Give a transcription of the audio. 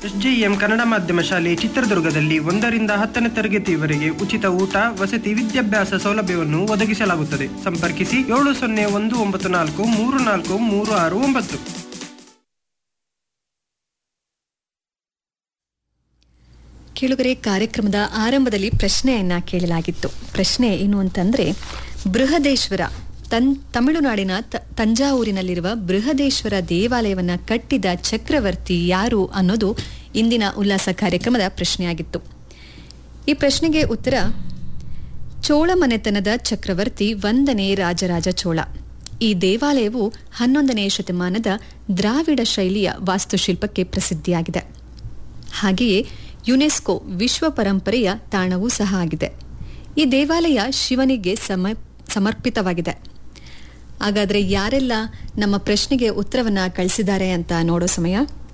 SJM Kannada ಮಾಧ್ಯಮ ಶಾಲೆ ಚಿತ್ರದುರ್ಗದಲ್ಲಿ ಒಂದರಿಂದ ಹತ್ತನೇ ತರಗತಿಯವರೆಗೆ ಉಚಿತ ಊಟ ವಸತಿ ವಿದ್ಯಾಭ್ಯಾಸ ಸೌಲಭ್ಯವನ್ನು ಒದಗಿಸಲಾಗುತ್ತದೆ ಸಂಪರ್ಕಿಸಿ ಏಳು ಸೊನ್ನೆ ಒಂದು ಒಂಬತ್ತು ನಾಲ್ಕು ಮೂರು ನಾಲ್ಕು ಮೂರು ಆರು ಒಂಬತ್ತು ಕೇಳುಗರೆ ಕಾರ್ಯಕ್ರಮದ ಆರಂಭದಲ್ಲಿ ಪ್ರಶ್ನೆಯನ್ನ ಕೇಳಲಾಗಿತ್ತು ಪ್ರಶ್ನೆ ಏನು ಅಂತಂದ್ರೆ ಬೃಹದೇಶ್ವರ ತನ್ ತಮಿಳುನಾಡಿನ ತ- ತಂಜಾವೂರಿನಲ್ಲಿರುವ ಬೃಹದೇಶ್ವರ ದೇವಾಲಯವನ್ನ ಕಟ್ಟಿದ ಚಕ್ರವರ್ತಿ ಯಾರು ಅನ್ನೋದು ಇಂದಿನ ಉಲ್ಲಾಸ ಕಾರ್ಯಕ್ರಮದ ಪ್ರಶ್ನೆಯಾಗಿತ್ತು ಈ ಪ್ರಶ್ನೆಗೆ ಉತ್ತರ ಚೋಳ ಮನೆತನದ ಚಕ್ರವರ್ತಿ ಒಂದನೇ ರಾಜರಾಜ ಚೋಳ ಈ ದೇವಾಲಯವು ಹನ್ನೊಂದನೇ ಶತಮಾನದ ದ್ರಾವಿಡ ಶೈಲಿಯ ವಾಸ್ತುಶಿಲ್ಪಕ್ಕೆ ಪ್ರಸಿದ್ಧಿಯಾಗಿದೆ ಹಾಗೆಯೇ ಯುನೆಸ್ಕೋ ವಿಶ್ವ ಪರಂಪರೆಯ ತಾಣವೂ ಸಹ ಆಗಿದೆ ಈ ದೇವಾಲಯ ಶಿವನಿಗೆ ಸಮ ಸಮರ್ಪಿತವಾಗಿದೆ ಹಾಗಾದ್ರೆ ಯಾರೆಲ್ಲ ನಮ್ಮ ಪ್ರಶ್ನೆಗೆ ಉತ್ತರವನ್ನ ಕಳಿಸಿದ್ದಾರೆ ಅಂತ ನೋಡೋ ಸಮಯ